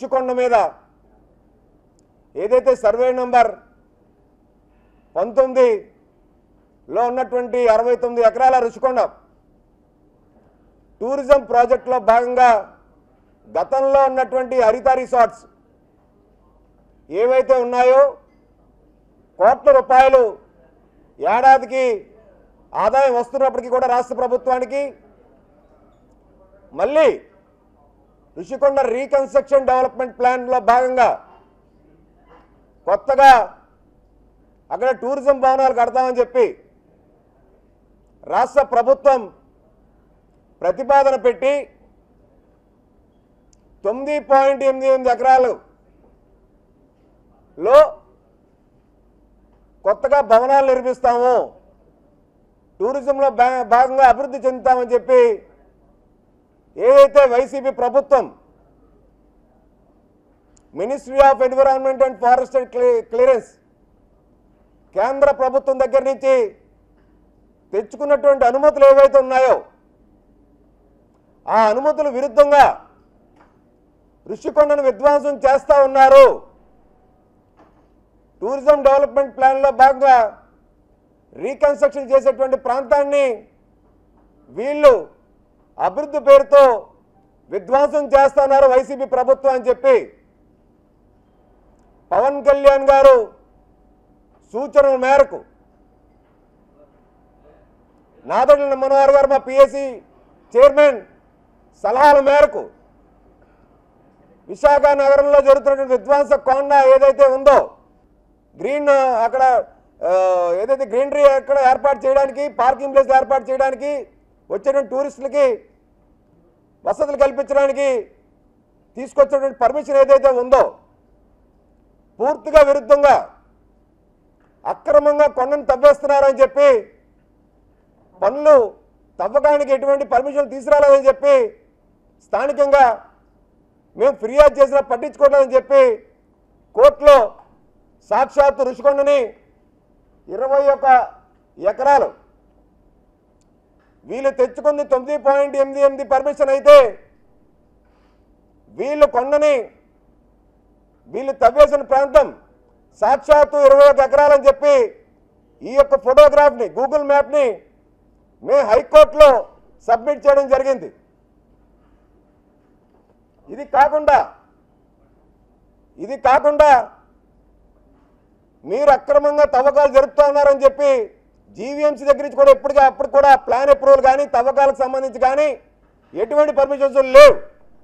ఋషికొండ మీద ఏదైతే survey number పంతొమ్మిదిలో ఉన్నటువంటి అరవై తొమ్మిది ఎకరాల ఋషికొండ టూరిజం ప్రాజెక్టులో భాగంగా గతంలో ఉన్నటువంటి హరిత రిసార్ట్స్ ఏవైతే ఉన్నాయో కోట్ల రూపాయలు ఏడాదికి ఆదాయం వస్తున్నప్పటికీ కూడా రాష్ట్ర ప్రభుత్వానికి మళ్ళీ ఋషికొండ రీకన్స్ట్రక్షన్ డెవలప్మెంట్ ప్లాన్లో భాగంగా కొత్తగా అక్కడ టూరిజం భవనాలు కడతామని చెప్పి రాష్ట్ర ప్రభుత్వం ప్రతిపాదన పెట్టి తొమ్మిది పాయింట్ ఎనిమిది ఎనిమిది ఎకరాలు లో కొత్తగా భవనాలు నిర్మిస్తాము టూరిజంలో భా- భాగంగా అభివృద్ధి చెందుతామని చెప్పి ఏదైతే వైసీపీ ప్రభుత్వం ministry of environment and forest and clearance కేంద్ర ప్రభుత్వం దగ్గర నుంచి తెచ్చుకున్నటువంటి అనుమతులు ఏవైతే ఉన్నాయో ఆ అనుమతులు విరుద్ధంగా ఋషికొండను విధ్వంసం చేస్తా ఉన్నారు టూరిజం డెవలప్మెంట్ ప్లాన్లో భాగంగా రీకన్స్ట్రక్షన్ చేసేటువంటి ప్రాంతాన్ని వీళ్ళు అభివృద్ధి పేరుతో విధ్వంసం చేస్తున్నారు వైసీపీ ప్రభుత్వం అని చెప్పి పవన్ కళ్యాణ్ గారు సూచనల మేరకు నాదొండ్ల మనోహర్ గారు మా పిఎస్సి చైర్మన్ సలహాల మేరకు విశాఖ నగరంలో జరుగుతున్నటువంటి విధ్వంస కొండ ఏదైతే ఉందో గ్రీన్ ఆ, అక్కడ ఆ, ఏదైతే గ్రీనరీ అక్కడ ఏర్పాటు చేయడానికి పార్కింగ్ ప్లేస్ ఏర్పాటు చేయడానికి వచ్చేటువంటి టూరిస్టులకి వసతులు కల్పించడానికి తీసుకొచ్చేటువంటి పర్మిషన్ ఏదైతే ఉందో పూర్తిగా విరుద్ధంగా అక్రమంగా కొండను తవ్వేస్తున్నారని చెప్పి పనులు తవ్వకానికి ఎటువంటి పర్మిషన్ తీసుకురాలేదని చెప్పి స్థానికంగా మేము ఫిర్యాదు చేసినా పట్టించుకోవట్లేదని చెప్పి కోర్టులో సాక్షాత్తు రుషికొండని ఇరవై ఒక ఎకరాలు వీళ్ళు తెచ్చుకుంది తొమ్మిది పాయింట్ ఎనిమిది ఎనిమిది పర్మిషన్ అయితే వీళ్ళు కొండని వీళ్ళు తవ్వేసిన ప్రాంతం సాక్షాత్తు ఇరవై ఒక ఎకరాలని చెప్పి ఈ యొక్క ఫోటోగ్రాఫ్ని గూగుల్ మ్యాప్ని మేము హైకోర్టులో సబ్మిట్ చేయడం జరిగింది ఇది కాకుండా ఇది కాకుండా మీరు అక్రమంగా తవ్వకాలు జరుపుతా ఉన్నారని చెప్పి జీవీఎంసీ దగ్గర నుంచి కూడా ఎప్పటికీ అప్పుడు కూడా ప్లాన్ అప్రూవల్ కానీ తవ్వకాలకు సంబంధించి కానీ ఎటువంటి పర్మిషన్స్ లేవు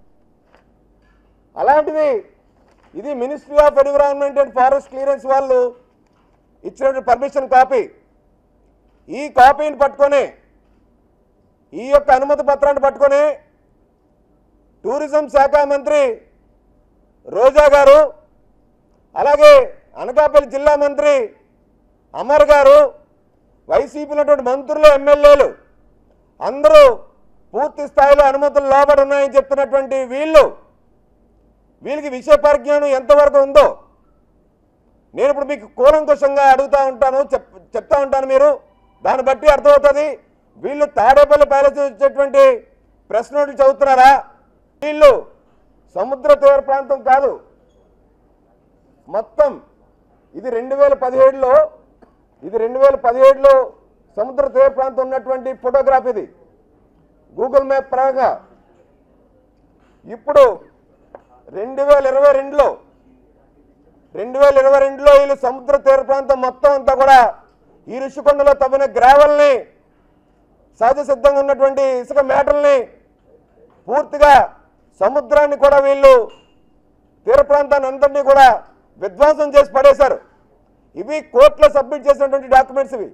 అలాంటిది ఇది ministry of environment and forest clearance వాళ్ళు ఇచ్చినటువంటి పర్మిషన్ కాపీ ఈ కాపీని పట్టుకొని ఈ యొక్క అనుమతి పత్రాన్ని పట్టుకొని టూరిజం శాఖ మంత్రి రోజా గారు అలాగే అనకాపల్లి జిల్లా మంత్రి అమర్ గారు వైసీపీలో ఉన్నటువంటి మంత్రులు ఎమ్మెల్యేలు అందరూ పూర్తి స్థాయిలో అనుమతులు లోబడి ఉన్నాయని చెప్తున్నటువంటి వీళ్ళు వీళ్ళకి విషయ పరిజ్ఞానం ఎంతవరకు ఉందో నేను ఇప్పుడు మీకు కూలంకుషంగా అడుగుతా ఉంటాను చెప్ చెప్తా ఉంటాను మీరు దాన్ని బట్టి అర్థమవుతుంది వీళ్ళు తాడేపల్లి ప్యాలెస్ వచ్చేటువంటి ప్రెస్ నోట్లు చదువుతున్నారా వీళ్ళు సముద్ర తీర ప్రాంతం కాదు మొత్తం ఇది రెండు వేల పదిహేడులో ఇది రెండు వేల పదిహేడులో సముద్ర తీర ప్రాంతం ఉన్నటువంటి ఫోటోగ్రాఫ్ ఇది గూగుల్ మ్యాప్ పరంగా ఇప్పుడు రెండు వేల ఇరవై రెండులో రెండు వేల ఇరవై రెండులో వీళ్ళు సముద్ర తీర ప్రాంతం మొత్తం అంతా కూడా ఈ ఋషికొండలో తవ్విన గ్రావెల్ని సహజ సిద్ధంగా ఉన్నటువంటి ఇసుక మేటల్ని పూర్తిగా సముద్రాన్ని కూడా వీళ్ళు తీర ప్రాంతాన్ని అంతటినీ కూడా విధ్వంసం చేసి పడేశారు ఇవి కోర్టులో సబ్మిట్ చేసినటువంటి డాక్యుమెంట్స్ ఇవి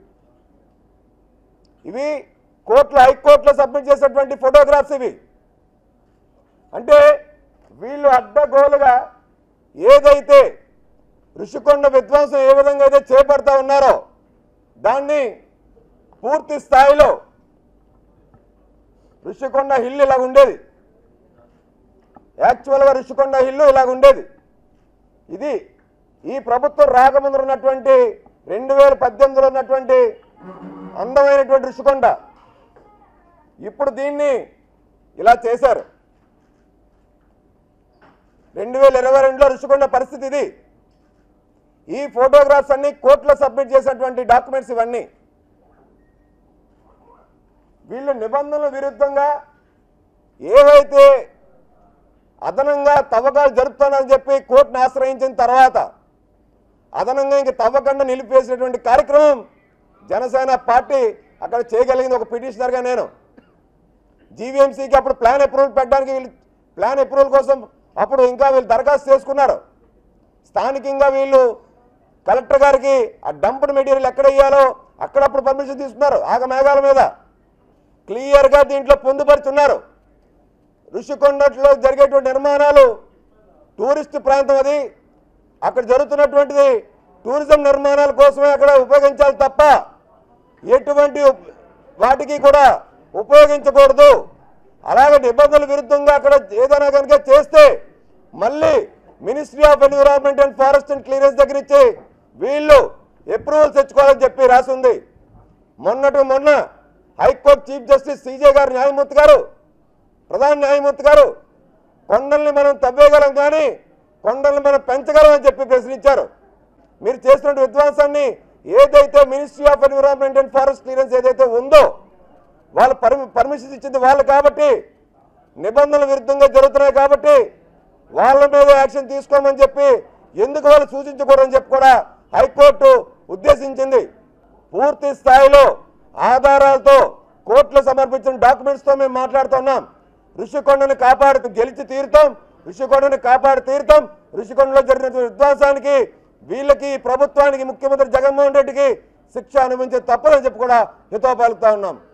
ఇవి కోర్టులో హైకోర్టులో సబ్మిట్ చేసినటువంటి ఫోటోగ్రాఫ్స్ ఇవి అంటే వీళ్ళు అడ్డగోలుగా ఏదైతే ఋషికొండ విధ్వంసం ఏ విధంగా అయితే చేపడతా ఉన్నారో దాన్ని పూర్తి స్థాయిలో ఋషికొండ హిల్ ఇలా ఉండేది యాక్చువల్గా ఋషికొండ హిల్లు ఇలాగ ఉండేది ఇది ఈ ప్రభుత్వం రాకముందు ఉన్నటువంటి రెండు వేల పద్దెనిమిదిలో ఉన్నటువంటి అందమైనటువంటి ఋషికొండ ఇప్పుడు దీన్ని ఇలా చేశారు రెండు వేల ఇరవై రెండులో రుషికొండ పరిస్థితి ఇది ఈ ఫోటోగ్రాఫ్స్ అన్ని కోర్టులో సబ్మిట్ చేసినటువంటి డాక్యుమెంట్స్ ఇవన్నీ వీళ్ళు నిబంధనల విరుద్ధంగా ఏవైతే అదనంగా తవ్వకాలు జరుపుతానని చెప్పి కోర్టును ఆశ్రయించిన తర్వాత అదనంగా ఇంక తవ్వకుండా నిలిపేసినటువంటి కార్యక్రమం జనసేన పార్టీ అక్కడ చేయగలిగింది ఒక పిటిషనర్గా నేను జీవీఎంసీకి అప్పుడు ప్లాన్ అప్రూవల్ పెట్టడానికి వీళ్ళు ప్లాన్ అప్రూవల్ కోసం అప్పుడు ఇంకా వీళ్ళు దరఖాస్తు చేసుకున్నారు స్థానికంగా వీళ్ళు కలెక్టర్ గారికి ఆ డంప్డ్ మెటీరియల్ ఎక్కడ ఇయ్యాలో అక్కడప్పుడు పర్మిషన్ తీసుకున్నారు ఆగమేఘాల మీద క్లియర్గా దీంట్లో పొందుపరుచున్నారు ఋషికొండలో జరిగేటువంటి నిర్మాణాలు టూరిస్ట్ ప్రాంతం అది అక్కడ జరుగుతున్నటువంటిది టూరిజం నిర్మాణాల కోసమే అక్కడ ఉపయోగించాలి తప్ప ఎటువంటి ఉప్- వాటికి కూడా ఉపయోగించకూడదు అలాగే నిబంధనల విరుద్ధంగా అక్కడ ఏదైనా కనుక చేస్తే మళ్ళీ ministry of environment and forest and clearance దగ్గర ఇచ్చి వీళ్ళు అప్రూవల్ తెచ్చుకోవాలని చెప్పి రాసి ఉంది మొన్నటి మొన్న హైకోర్టు చీఫ్ జస్టిస్ సీజే గారు న్యాయమూర్తి గారు ప్రధాన న్యాయమూర్తి గారు కొండల్ని మనం తవ్వేయగలం కానీ కొండల్ని మనం పెంచగలం అని చెప్పి ప్రశ్నించారు మీరు చేస్తున్న విధ్వంసాన్ని ఏదైతే ministry of environment and forest clearance ఏదైతే ఉందో వాళ్ళు పర్మి పర్మిషన్ ఇచ్చింది వాళ్ళు కాబట్టి నిబంధనల విరుద్ధంగా జరుగుతున్నాయి కాబట్టి వాళ్ళ మీద యాక్షన్ తీసుకోమని చెప్పి ఎందుకు వాళ్ళు సూచించకూడదని చెప్పి కూడా హైకోర్టు ఉద్దేశించింది పూర్తి స్థాయిలో ఆధారాలతో కోర్టులో సమర్పించిన డాక్యుమెంట్స్తో మేము మాట్లాడుతున్నాం ఋషికొండని కాపాడుతూ గెలిచి తీరుతాం ఋషికొండని కాపాడి తీరుతాం ఋషికొండలో జరిగిన విధ్వంసానికి వీళ్ళకి ప్రభుత్వానికి ముఖ్యమంత్రి జగన్మోహన్ రెడ్డికి శిక్ష అనుభవించే తప్పదని చెప్పి కూడా హితో పలుకుతా ఉన్నాం